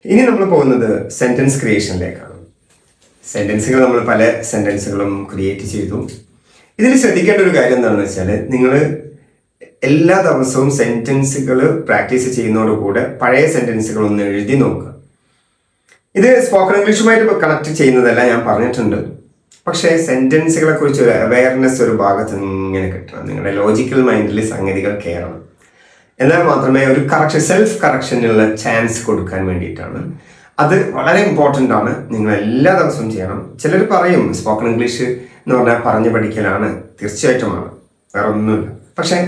ഇനി നമ്മൾ പോകുന്നത് സെന്റൻസ് ക്രിയേഷനിലേക്കാണ് സെന്റൻസുകൾ നമ്മൾ പല സെന്റൻസുകളും ക്രിയേറ്റ് ചെയ്തു ഇതിൽ ശ്രദ്ധിക്കേണ്ട ഒരു കാര്യം എന്താണെന്ന് വെച്ചാൽ നിങ്ങൾ എല്ലാ ദിവസവും സെന്റൻസുകൾ പ്രാക്ടീസ് ചെയ്യുന്നതോടുകൂടെ പഴയ സെന്റൻസുകൾ ഒന്ന് എഴുതി നോക്കുക ഇത് സ്പോക്കൺ ഇംഗ്ലീഷുമായിട്ട് കണക്ട് ചെയ്യുന്നതല്ല ഞാൻ പറഞ്ഞിട്ടുണ്ട് പക്ഷേ സെന്റൻസുകളെ കുറിച്ച് ഒരു അവയർനെസ് ഒരു ഭാഗത്ത് ഇങ്ങനെ കിട്ടണം നിങ്ങളുടെ ലോജിക്കൽ മൈൻഡിൽ സംഗതികൾ കയറണം എന്നാൽ മാത്രമേ ഒരു കറക്ഷൻ സെൽഫ് കറക്ഷനുള്ള ചാൻസ് കൊടുക്കാൻ വേണ്ടിയിട്ടാണ് അത് വളരെ ഇമ്പോർട്ടൻ്റ് ആണ് നിങ്ങൾ എല്ലാ ദിവസവും ചെയ്യണം ചിലർ പറയും സ്പോക്കൺ ഇംഗ്ലീഷ് എന്ന് പറഞ്ഞാൽ പറഞ്ഞു പഠിക്കലാണ് തീർച്ചയായിട്ടുമാണ് വേറെ ഒന്നുമില്ല പക്ഷേ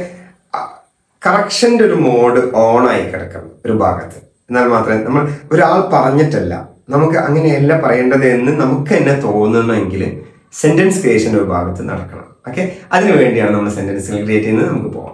കറക്ഷൻ്റെ ഒരു മോഡ് ഓൺ ആയി കിടക്കണം ഒരു ഭാഗത്ത് എന്നാൽ മാത്രമേ നമ്മൾ ഒരാൾ പറഞ്ഞിട്ടല്ല നമുക്ക് അങ്ങനെയല്ല പറയേണ്ടത് എന്ന് നമുക്ക് തന്നെ തോന്നണമെങ്കിൽ സെന്റൻസ് ക്രിയേഷൻ്റെ ഒരു ഭാഗത്ത് നടക്കണം ഓക്കെ അതിനു വേണ്ടിയാണ് നമ്മൾ സെന്റൻസുകൾ ക്രിയേറ്റ് ചെയ്യുന്നത് നമുക്ക് പോകാം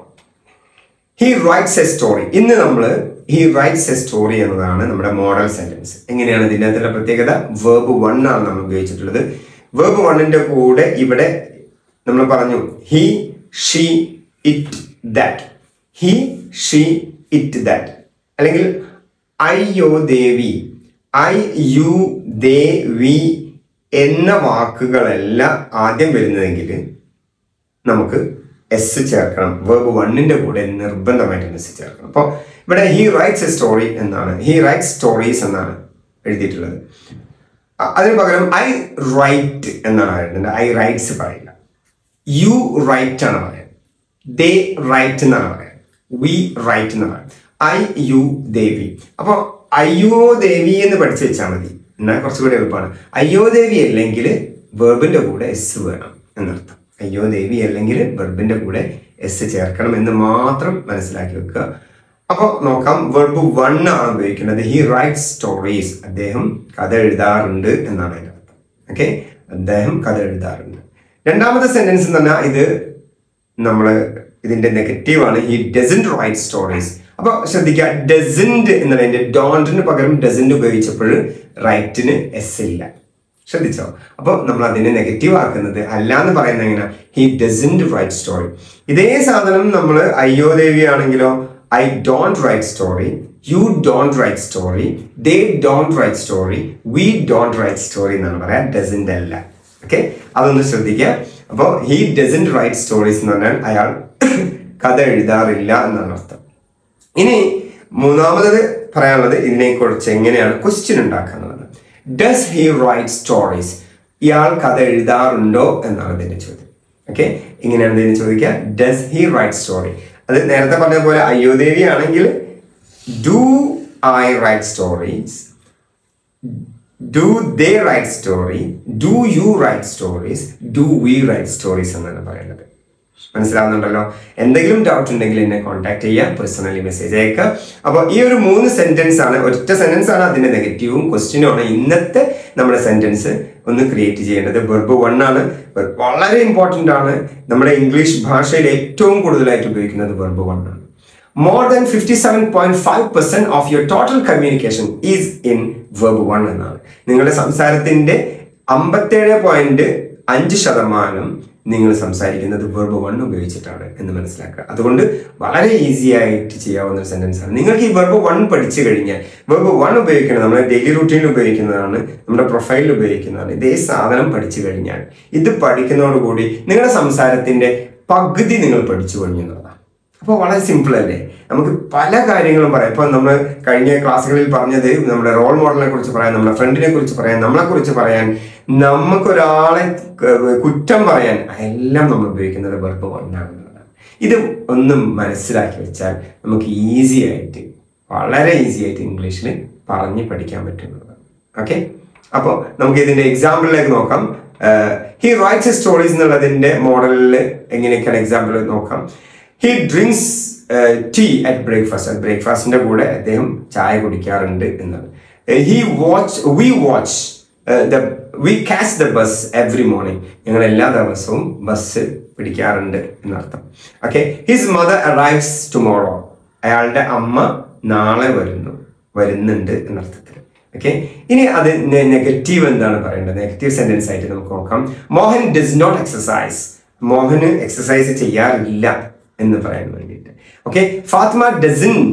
ഹി റൈറ്റ്സ് എ സ്റ്റോറി ഇന്ന് നമ്മൾ ഹി റൈറ്റ്സ് എ സ്റ്റോറി എന്നതാണ് നമ്മുടെ മോഡൽ സെന്റൻസ് എങ്ങനെയാണ് ഇതിൻ്റെ അകത്തുള്ള പ്രത്യേകത വേർബ് വൺ ആണ് നമ്മൾ ഉപയോഗിച്ചിട്ടുള്ളത് വേർബ് വണ്ണിന്റെ കൂടെ ഇവിടെ നമ്മൾ പറഞ്ഞു he she it that he she it that അല്ലെങ്കിൽ ഐ യോ ദേവി ഐ യു ദേ വി എന്ന വാക്കുകളല്ല ആദ്യം വരുന്നതെങ്കിൽ നമുക്ക് എസ് ചേർക്കണം വേർബ് വണ്ണിന്റെ കൂടെ നിർബന്ധമായിട്ടും എസ് ചേർക്കണം അപ്പോൾ ഇവിടെ ഹി റൈറ്റ്സ് എ സ്റ്റോറി എന്നാണ് ഹി റൈറ്റ്സ് സ്റ്റോറീസ് എന്നാണ് എഴുതിയിട്ടുള്ളത് അ- അതിന് പകരം ഐ റൈറ്റ് എന്നാണ് പറയുന്നത് ഐ റൈറ്റ്സ് പറയില്ല യു റൈറ്റ് ആണ് പറയാം ദേ റൈറ്റ് എന്നാണ് പറയാം വി റൈറ്റ് എന്ന് പറയാം ഐ യു ദേവി അപ്പോൾ അയ്യോ ദേവി എന്ന് പഠിച്ചു വെച്ചാൽ മതി എന്നാൽ കുറച്ചുകൂടി എളുപ്പമാണ് അയ്യോ ദേവി അല്ലെങ്കിൽ വെർബിന്റെ കൂടെ എസ് വേണം എന്നർത്ഥം അയ്യോ ദേവി അല്ലെങ്കിൽ വെർബിന്റെ കൂടെ എസ് ചേർക്കണം എന്ന് മാത്രം മനസ്സിലാക്കി വെക്കുക അപ്പോൾ നോക്കാം വെർബ് വൺ ആണ് ഉപയോഗിക്കുന്നത് ഹി റൈറ്റ് സ്റ്റോറീസ് അദ്ദേഹം കഥ എഴുതാറുണ്ട് എന്നാണ് അതിൻ്റെ അർത്ഥം ഓക്കെ അദ്ദേഹം കഥ എഴുതാറുണ്ട് രണ്ടാമത്തെ സെന്റൻസ് എന്ന് പറഞ്ഞാൽ ഇത് നമ്മൾ ഇതിന്റെ നെഗറ്റീവാണ് ഈ ഡസൻറ്റ് റൈറ്റ് സ്റ്റോറീസ് അപ്പൊ ശ്രദ്ധിക്കുക ഡസൻറ്റ് എന്നുള്ളതിന്റെ ഡോണ്ടിന് പകരം ഡസൻറ്റ് ഉപയോഗിച്ചപ്പോൾ റൈറ്റിന് എസ് ഇല്ല ശ്രദ്ധിച്ചോ അപ്പോൾ നമ്മൾ അതിനെ നെഗറ്റീവ് ആക്കുന്നത് അല്ല എന്ന് പറയുന്നത് എങ്ങനെ ഹി ഡസൻറ്റ് റൈറ്റ് സ്റ്റോറി ഇതേ സാധനം നമ്മൾ അയ്യോ ദേവി ആണെങ്കിലോ I don't write story you don't write story they don't write story we don't write story എന്നാണ് പറയാം ഡസൻറ്റ് അല്ല ഓക്കെ അതൊന്ന് ശ്രദ്ധിക്കുക അപ്പോൾ ഹി ഡസൻറ്റ് റൈറ്റ് സ്റ്റോറീസ് എന്ന് പറഞ്ഞാൽ അയാൾ കഥ എഴുതാറില്ല എന്നാണ് അർത്ഥം ഇനി മൂന്നാമത് പറയാനുള്ളത് ഇതിനെക്കുറിച്ച് എങ്ങനെയാണ് ക്വസ്റ്റ്യൻ ഉണ്ടാക്കുക എന്നുള്ളത് ഡസ് ഹി റൈറ്റ് സ്റ്റോറീസ് ഇയാൾ കഥ എഴുതാറുണ്ടോ എന്നാണ് ഇതിന്റെ ചോദ്യം ഓക്കെ ഇങ്ങനെയാണ് ഇതിന് ചോദിക്കുക ഡസ് ഹി റൈറ്റ് സ്റ്റോറി അത് നേരത്തെ പറഞ്ഞ പോലെ അയ്യോദേവി ആണെങ്കിൽ do I write stories do they write story do you write stories do we write stories എന്നാണ് പറയുന്നത് മനസ്സിലാവുന്നുണ്ടല്ലോ എന്തെങ്കിലും ഡൗട്ട് ഉണ്ടെങ്കിൽ എന്നെ കോൺടാക്ട് ചെയ്യുക പേഴ്സണലി മെസ്സേജ് അയക്കുക അപ്പോൾ ഈ ഒരു മൂന്ന് സെന്റൻസ് ആണ് ഒറ്റ സെന്റൻസ് ആണ് അതിന്റെ നെഗറ്റീവും ക്വസ്റ്റ്യനും ആണ് ഇന്നത്തെ നമ്മുടെ സെന്റൻസ് ഒന്ന് ക്രിയേറ്റ് ചെയ്യേണ്ടത് വെർബ് വൺ ആണ് Verb വളരെ ഇമ്പോർട്ടൻ്റ് ആണ് നമ്മുടെ ഇംഗ്ലീഷ് ഭാഷയിൽ ഏറ്റവും കൂടുതലായിട്ട് ഉപയോഗിക്കുന്നത് വെർബ് വൺ ആണ് more than fifty seven point five percent of your total communication is in verb one എന്നാണ് നിങ്ങളുടെ സംസാരത്തിന്റെ അമ്പത്തേഴ് പോയിന്റ് അഞ്ച് ശതമാനം നിങ്ങൾ സംസാരിക്കുന്നത് വെർബ് വൺ ഉപയോഗിച്ചിട്ടാണ് എന്ന് മനസ്സിലാക്കുക അതുകൊണ്ട് വളരെ ഈസി ആയിട്ട് ചെയ്യാവുന്ന ഒരു സെന്റൻസ് ആണ് നിങ്ങൾക്ക് ഈ വെർബ് വൺ പഠിച്ചു കഴിഞ്ഞാൽ വെർബ് വൺ ഉപയോഗിക്കുന്നത് നമ്മുടെ ഡെയിലി റൂട്ടീനിൽ ഉപയോഗിക്കുന്നതാണ് നമ്മുടെ പ്രൊഫൈലിൽ ഉപയോഗിക്കുന്നതാണ് ഇതേ സാധനം പഠിച്ചു കഴിഞ്ഞാൽ ഇത് പഠിക്കുന്നതോടുകൂടി നിങ്ങളുടെ സംസാരത്തിന്റെ പകുതി നിങ്ങൾ പഠിച്ചു കഴിഞ്ഞു എന്നുള്ളതാണ് അപ്പോൾ വളരെ സിമ്പിൾ അല്ലേ നമുക്ക് പല കാര്യങ്ങളും പറയാം ഇപ്പൊ നമ്മൾ കഴിഞ്ഞ ക്ലാസ്സുകളിൽ പറഞ്ഞത് നമ്മുടെ റോൾ മോഡലിനെ കുറിച്ച് പറയാൻ നമ്മുടെ ഫ്രണ്ടിനെ കുറിച്ച് പറയാൻ നമ്മളെ കുറിച്ച് പറയാൻ നമുക്കൊരാളെ ക- കുറ്റം പറയാൻ എല്ലാം നമ്മൾ ഉപയോഗിക്കുന്നത് വെറുപ്പ് കൊണ്ടാണെന്നുള്ളതാണ് ഇത് ഒന്നും മനസ്സിലാക്കി വെച്ചാൽ നമുക്ക് ഈസി ആയിട്ട് വളരെ ഈസി ആയിട്ട് ഇംഗ്ലീഷിൽ പറഞ്ഞ് പഠിക്കാൻ പറ്റുന്നതാണ് ഓക്കെ അപ്പോൾ നമുക്ക് ഇതിന്റെ എക്സാമ്പിളിലേക്ക് നോക്കാം ഹി റൈറ്റ്സ് സ്റ്റോറീസ് എന്നുള്ളതിന്റെ മോഡലിൽ എങ്ങനെയൊക്കെയാണ് എക്സാമ്പിൾ നോക്കാം he drinks tea at breakfast at ബ്രേക്ക്ഫാസ്റ്റിന്റെ കൂടെ അദ്ദേഹം ചായ കുടിക്കാറുണ്ട് എന്നാണ് he watch we watch the we catch the bus every morning ഞങ്ങൾ എല്ലാ ദിവസവും ബസ് പിടിക്കാറുണ്ട് എന്നർത്ഥം okay his mother arrives tomorrow അയാളുടെ അമ്മ നാളെ വരുന്നു വരുന്നുണ്ട് എന്നർത്ഥത്തിൽ ഓക്കെ ഇനി അത് നെഗറ്റീവ് എന്താണ് പറയേണ്ടത് നെഗറ്റീവ് സെന്റൻസ് ആയിട്ട് നമുക്ക് നോക്കാം മോഹൻ ഡസ് നോട്ട് എക്സസൈസ് മോഹന് എക്സസൈസ് ചെയ്യാറില്ല എന്ന് പറയാൻ വേണ്ടിയിട്ട് okay Fatima doesn't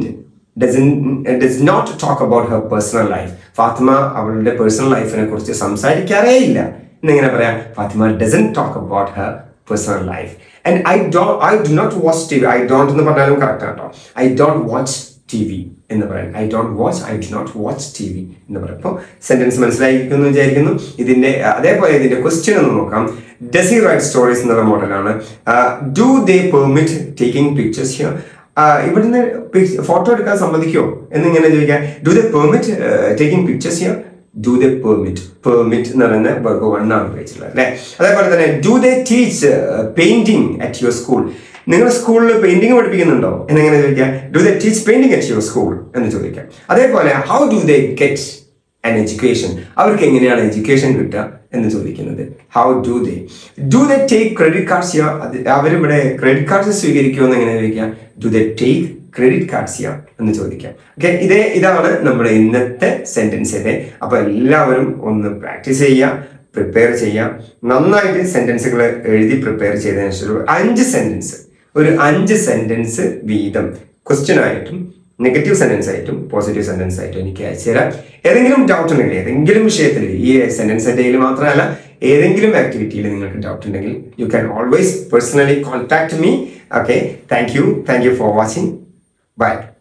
doesn't does not talk about her personal life Fatima അവളുടെ പേഴ്സണൽ ലൈഫിനെ കുറിച്ച് സംസാരിക്കാറേ ഇല്ല എന്നിങ്ങനെ പറയാം Fatima doesn't talk about her personal life and I do I do not watch T V I don't എന്ന് പറഞ്ഞാലും കറക്റ്റ് കേട്ടോ I don't watch T V എന്ന് പറയാം I don't watch I do not watch T V എന്ന് പറയും അപ്പോൾ sentence മനസ്സിലായിരിക്കുന്നു വിചാരിക്കുന്നു ഇതിന്റെ അതേപോലെ ഇതിന്റെ ക്വസ്റ്റ്യൻ ഒന്ന് നോക്കാം ഡസ് ഹി റൈറ്റ് സ്റ്റോറീസ് എന്നുള്ള മോഡലാണ് do they permit taking pictures here ഇവിടുന്ന് ഫോട്ടോ എടുക്കാൻ സമ്മതിക്കുമോ എന്നിങ്ങനെ ചോദിക്കാം do they permit taking pictures here do they permit permit എന്ന് പറയുന്ന വെർബ് വൺ ആണ് ഉപയോഗിച്ചിട്ടുള്ളത് അല്ലേ അതേപോലെ തന്നെ do they teach painting at your school നിങ്ങളുടെ സ്കൂളിൽ പെയിന്റിംഗ് പഠിപ്പിക്കുന്നുണ്ടോ എന്നിങ്ങനെ ചോദിക്കാം do they teach painting at your school എന്ന് ചോദിക്കാം അതേപോലെ how do they get an education അവർക്ക് എങ്ങനെയാണ് എഡ്യൂക്കേഷൻ കിട്ടുക എന്ന് ചോദിക്കുന്നത് how do they do they take credit cards yeah അവരിവിടെ ക്രെഡിറ്റ് കാർഡ്സ് സ്വീകരിക്കുമെന്ന് എങ്ങനെ ചോദിക്കാം do they take credit cards yeah എന്ന് ചോദിക്കാം ഓക്കെ ഇതേ ഇതാണ് നമ്മുടെ ഇന്നത്തെ സെന്റൻസ് ഇതേ അപ്പൊ എല്ലാവരും ഒന്ന് പ്രാക്ടീസ് ചെയ്യുക പ്രിപ്പയർ ചെയ്യാം നന്നായിട്ട് സെന്റൻസുകൾ എഴുതി പ്രിപ്പയർ ചെയ്തതിനു ശേഷം ഒരു അഞ്ച് സെന്റൻസ് ഒരു അഞ്ച് സെന്റൻസ് വീതം ക്വസ്റ്റ്യൻ ആയിട്ടും നെഗറ്റീവ് സെന്റൻസ് ആയിട്ടും പോസിറ്റീവ് സെന്റൻസ് ആയിട്ടും എനിക്ക് അയച്ചു തരാം ഏതെങ്കിലും ഡൗട്ട് ഉണ്ടെങ്കിൽ ഏതെങ്കിലും വിഷയത്തിൽ ഈ സെന്റൻസ് ഡേയിൽ മാത്രമല്ല ഏതെങ്കിലും ആക്ടിവിറ്റിയിൽ നിങ്ങൾക്ക് ഡൗട്ട് ഉണ്ടെങ്കിൽ you can always personally contact me okay thank you thank you for watching by